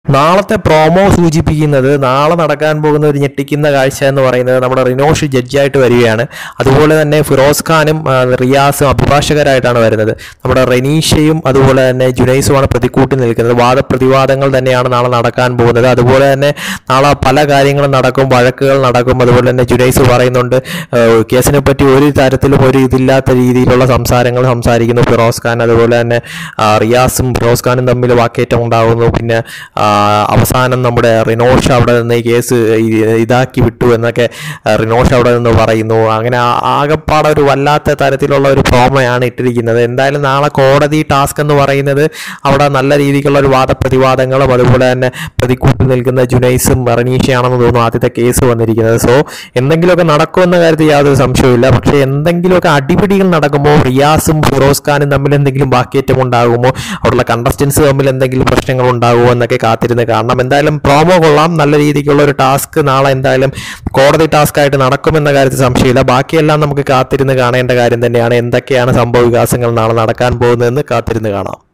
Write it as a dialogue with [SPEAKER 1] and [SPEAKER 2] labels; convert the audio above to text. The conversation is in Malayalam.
[SPEAKER 1] നാളത്തെ പ്രൊമോ സൂചിപ്പിക്കുന്നത് നാളെ നടക്കാൻ പോകുന്ന ഒരു ഞെട്ടിക്കുന്ന കാഴ്ച എന്ന് പറയുന്നത് നമ്മുടെ റിനോഷ് ജഡ്ജായിട്ട് വരികയാണ് അതുപോലെ തന്നെ ഫിറോസ് ഖാനും ആ, റിയാസും അഭിഭാഷകരായിട്ടാണ് വരുന്നത് നമ്മുടെ റെനീഷയും അതുപോലെ തന്നെ ജുനൈസുമാണ് പ്രതിക്കൂട്ടി നിൽക്കുന്നത് വാദപ്രതിവാദങ്ങൾ തന്നെയാണ് നാളെ നടക്കാൻ പോകുന്നത് അതുപോലെ തന്നെ നാളെ പല കാര്യങ്ങളും നടക്കും വഴക്കുകൾ നടക്കും അതുപോലെ തന്നെ ജുനൈസ് പറയുന്നുണ്ട് ആ, കേസിനെ പറ്റി ഒരു തരത്തിലും ഒരു ഇതില്ലാത്ത രീതിയിലുള്ള സംസാരങ്ങൾ സംസാരിക്കുന്നു ഫിറോസ് ഖാൻ അതുപോലെ തന്നെ ആ, റിയാസും ഫിറോസ് ഖാനും തമ്മിൽ വാക്കേറ്റം ഉണ്ടാകുന്നു പിന്നെ ആ, അവസാനം നമ്മുടെ റിനോഷ് അവിടെ നിന്ന് ഈ കേസ് ഇ- ഇതാക്കി വിട്ടു എന്നൊക്കെ ആ, റിനോഷ് അവിടെ നിന്ന് പറയുന്നു അങ്ങനെ ആ- ആകെപ്പാടെ ഒരു വല്ലാത്ത തരത്തിലുള്ള ഒരു പ്രോമയാണ് ഇട്ടിരിക്കുന്നത് എന്തായാലും നാളെ കോടതി ടാസ്ക് എന്ന് പറയുന്നത് അവിടെ നല്ല രീതിക്കുള്ള ഒരു വാദപ്രതിവാദങ്ങളും അതുപോലെ തന്നെ പ്രതിക്കൂട്ടിൽ നിൽക്കുന്ന ജുനൈസും റനീഷയാണെന്ന് തോന്നുന്നു ആദ്യത്തെ കേസ് വന്നിരിക്കുന്നത് സോ എന്തെങ്കിലുമൊക്കെ നടക്കുമെന്ന കാര്യത്തിൽ യാതൊരു സംശയവുമില്ല പക്ഷേ എന്തെങ്കിലുമൊക്കെ അടിപിടികൾ നടക്കുമ്പോൾ റിയാസും ഫിറോസ് ഖാനും തമ്മിൽ എന്തെങ്കിലും വാക്കേറ്റം ഉണ്ടാകുമോ അവിടെയുള്ള കണ്ടസ്റ്റൻസ് തമ്മിൽ എന്തെങ്കിലും പ്രശ്നങ്ങൾ ഉണ്ടാകുമോ എന്നൊക്കെ കാത്തിരുന്ന് കാണണം എന്തായാലും പ്രോമോ കൊള്ളാം നല്ല രീതിക്കുള്ള ഒരു ടാസ്ക് നാളെ എന്തായാലും കോടതി ടാസ്ക് ആയിട്ട് നടക്കുമെന്ന കാര്യത്തിൽ സംശയമില്ല ബാക്കിയെല്ലാം നമുക്ക് കാത്തിരുന്ന് കാണേണ്ട കാര്യം തന്നെയാണ് എന്തൊക്കെയാണ് സംഭവ വികാസങ്ങൾ നാളെ നടക്കാൻ പോകുന്നതെന്ന് കാത്തിരുന്ന് കാണാം